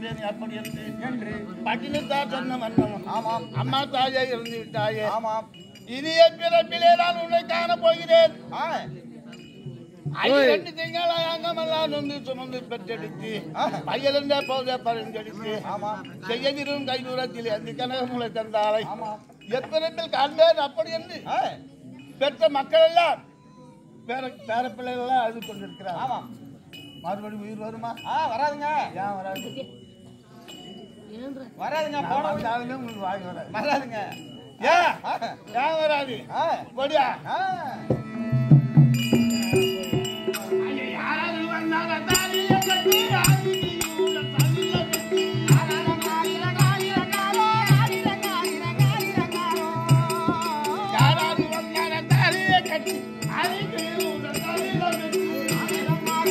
பிறந்தேன் அப்படி என்று என்று பட்டினத்தார் சொன்ன மன்னவன் ஆமாம் அம்மா தாயே இருந்து விட்டாயே ஆமாம் இனிய பிறப்பிலே நான் உன்னை காண போகிறேன் ஆ ஐந்து ரெண்டு திங்கள் அங்கமெல்லாம் வந்து சுமந்து பெற்றெடுத்து பையலிருந்த போத பரிந்தெடுத்து ஆமாம் செய்யதிரும் கைதூரத்தில் அந்த கனகமுலை தந்தாலை ஆமாம் எப்பிறப்பில் காண்பேன் அப்படி என்று ஆ பெற்ற மக்கள் எல்லாம் பேர பேர பிள்ளைகள் எல்லாம் அழுது கொண்டிருக்கிறார் ஆமாம் மறுபடியும் உயிர் வருமா ஆ வராதுங்க ஏன் வராது வராதுங்க நான் போன வந்தாலுமே உங்களுக்கு வாய் வராது வராதுங்க ஏன் ஆ ஏன் வராது ஆ கொடியா ஆ யாராவது வந்தாங்க தாலியை கட்டி ஆதினியூர தலையில கட்டி யாராவது வந்தாங்க தாலியை கட்டி ஆதினியூர தலையில கட்டி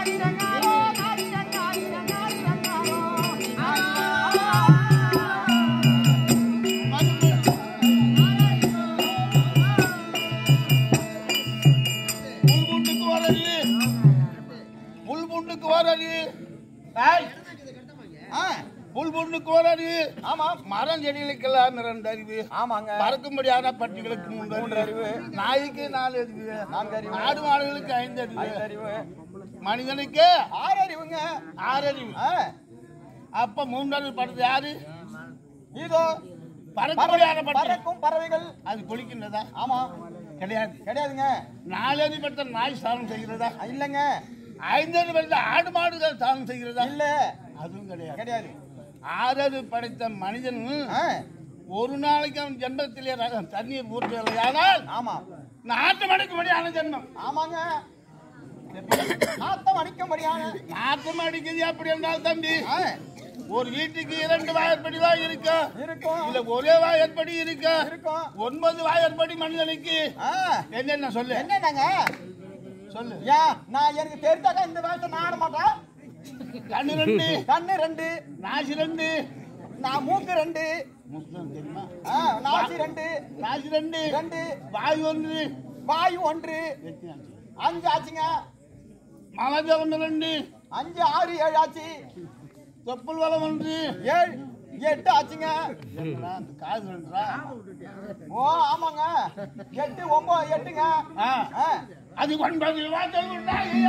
முள்முண்டுக்கு வரது முள்முண்டுக்கு வரது ஏய் ஆ புல்புண்ணுக்கு வரது ஆமாம் மரம் செடிகளுக்கெல்லாம் இரண்டு அறிவு ஆமாங்க பறக்கும்படியான பட்டிகளுக்கு மூன்று அறிவு நாய்க்கு நாலு அறிவு நான்கு அறிவு. ஆடு மாடுகளுக்கு ஐந்து அறிவு ஐந்து அறிவு மனிதனுக்கு ஆறு அறிவுங்க ஆறு அறிவு ஆ அப்ப மூன்றாவது படுறது யாரு இதோ பறக்கும்படியான பட்டி பறக்கும் பறவைகள் அது குளிக்கின்றதா ஆமா கிடையாது கிடையாதுங்க நாலு அறிவு படுத்த நாய் ஸ்தானம் செய்கிறதா இல்லைங்க ஐந்து அறிவு படுத்த ஆடு மாடுகள் ஸ்தானம் செய்கிறதா இல்ல அதுவும் கிடையாது கிடையாது ஆறறிவு படைத்த மனிதன் ஆ ஒரு நாளைக்கு அவன் ஜென்மத்திலே ர- தண்ணீர் ஊற்றலையானால் ஆமா நாட்டம் அடிக்கும்படியான ஜென்மம் ஆமாங்க நாத்தம் அடிக்கும்படியான நாட்டம் அடிக்குது அப்படி என்றால் தம்பி ஆ, ஒரு வீட்டுக்கு இரண்டு வாயற்படி தான் இருக்க இருக்கும் இல்ல ஒரே வாயற்படி இருக்க இருக்கும் ஒன்பது வாயற்படி மனிதனுக்கு ஆ, என்னென்ன சொல்லு என்னங்க சொல்லு ஏன் நான் எனக்கு தெரிஞ்சாக்க இந்த வயசு நான் ஆட மாட்டேன் கண்ணு ரெண்டு கண்ணு ரெண்டு நாசி ரெண்டு நான் மூக்கு ரெண்டு முக்கியம் தெரியுமா ஆ, நாசி ரெண்டு நாசி ரெண்டு ரெண்டு வாய் ஒன்று வாயு ஒன்று எத்தனை ஆச்சு? அஞ்சு ஆச்சுங்க மலஜ ஒன்று ரெண்டு அஞ்சு ஆறு ஏழு ஆச்சு தொப்புள் வளம் ஒன்று ஏழு எட்டு ஆச்சுங்க என்னடா, அந்த காது ரெண்டுடா ஓ ஆமாங்க எட்டு ஒன்பது எட்டுங்க ஆ, ஆ, அது ஒன்பது வாசல் உண்டாகி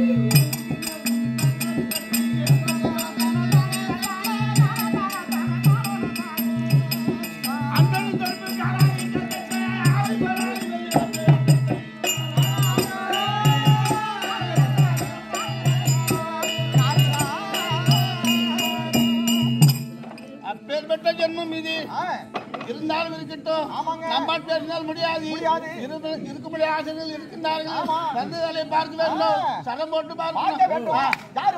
அப்பேற்பட்ட ஜென்மம் இது ஆ, இருந்தாலும் இருக்கட்டும் ஆமாங்க. நம்ம பேசினால் முடியாது முடியாது. இருந்து- இருக்கும்படி ஆசைகள் இருக்கின்றார்கள் ஆமா. வந்து வேலையை பார்க்க வேண்டும் ஆ. சடம் போட்டு பார்க்க பார்க்கணும் வேண்டும் ஆ. யாரு